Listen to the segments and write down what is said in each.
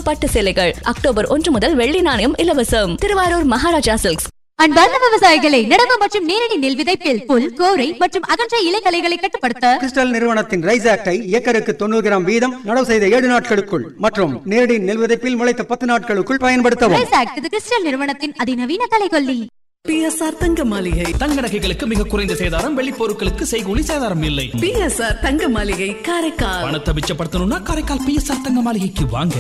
முத்து பட்டு சேலைகள் அக்டோபர் ஒன்று முதல் வெள்ளி நாணயம் இலவசம் திருவாரூர் மகாராஜா சில்க்ஸ் அன்பார்ந்த விவசாயிகளை நடவு மற்றும் நேரடி நெல் விதைப்பில் புல் கோரை மற்றும் அகன்ற இலைகளைகளை கட்டுப்படுத்த கிறிஸ்டல் நிறுவனத்தின் ரைஸ் ஆக்டை ஏக்கருக்கு தொண்ணூறு கிராம் வீதம் நடவு செய்த ஏழு நாட்களுக்குள் மற்றும் நேரடி நெல் விதைப்பில் முளைத்த பத்து நாட்களுக்குள் பயன்படுத்தவும் ரைஸ் ஆக்ட் இது கிறிஸ்டல் நிறுவனத்தின் அதிநவீன கலைகொல்லி பிஎஸ்ஆர் தங்க மாளிகை தங்க நகைகளுக்கு மிக குறைந்த சேதாரம் வெள்ளி பொருட்களுக்கு செய்கூலி சேதாரம் இல்லை பிஎஸ்ஆர் தங்க மாளிகை காரைக்கால் பணத்தை மிச்சப்படுத்தணும்னா காரைக்கால் பிஎஸ்ஆர் தங்க மாளிகைக்கு வாங்க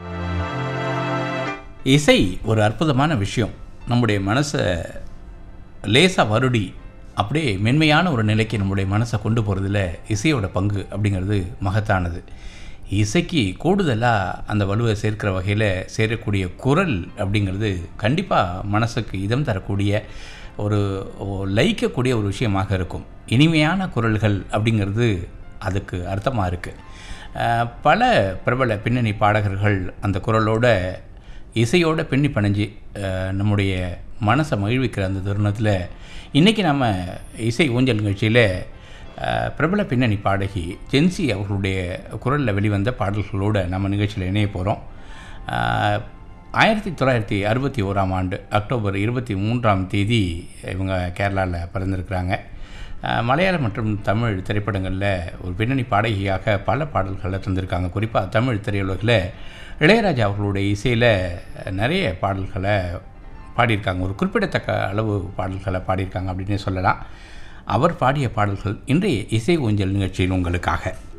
இசை ஒரு அற்புதமான விஷயம் நம்முடைய மனசை லேசாக வருடி அப்படியே மென்மையான ஒரு நிலைக்கு நம்முடைய மனசை கொண்டு போகிறதுல இசையோட பங்கு அப்படிங்கிறது மகத்தானது இசைக்கு கூடுதலாக அந்த வலுவை சேர்க்கிற வகையில் சேரக்கூடிய குரல் அப்படிங்கிறது கண்டிப்பாக மனசுக்கு இதம் தரக்கூடிய ஒரு ஒ- லயிக்கக்கூடிய ஒரு விஷயமாக இருக்கும் இனிமையான குரல்கள் அப்படிங்கிறது அதுக்கு அர்த்தமாக இருக்குது பல பிரபல பின்னணி பாடகர்கள் அந்த குரலோட இசையோட பின்னி பணிஞ்சு அஹ், நம்முடைய மனசை மகிழ்விக்கிற அந்த தருணத்தில் இன்றைக்கி நம்ம இசை ஊஞ்சல் நிகழ்ச்சியில் அஹ், பிரபல பின்னணி பாடகி ஜென்சி அவர்களுடைய குரலில் வெளிவந்த பாடல்களோடு நம்ம நிகழ்ச்சியில் இணைய போகிறோம் ஆயிரத்தி தொள்ளாயிரத்தி அறுபத்தி ஓராம் ஆண்டு அக்டோபர் இருபத்தி மூன்றாம் தேதி இவங்க கேரளாவில் பிறந்திருக்கிறாங்க அஹ், மலையாளம் மற்றும் தமிழ் திரைப்படங்களில் ஒரு பின்னணி பாடகியாக பல பாடல்களை தந்திருக்காங்க குறிப்பாக தமிழ் திரையுலகில் இளையராஜா அவர்களுடைய இசையில் நிறைய பாடல்களை பாடியிருக்காங்க ஒரு குறிப்பிடத்தக்க அளவு பாடல்களை பாடியிருக்காங்க அப்படின்னே சொல்லலாம் அவர் பாடிய பாடல்கள் இன்றைய இசை ஊஞ்சல் நிகழ்ச்சியில் உங்களுக்காக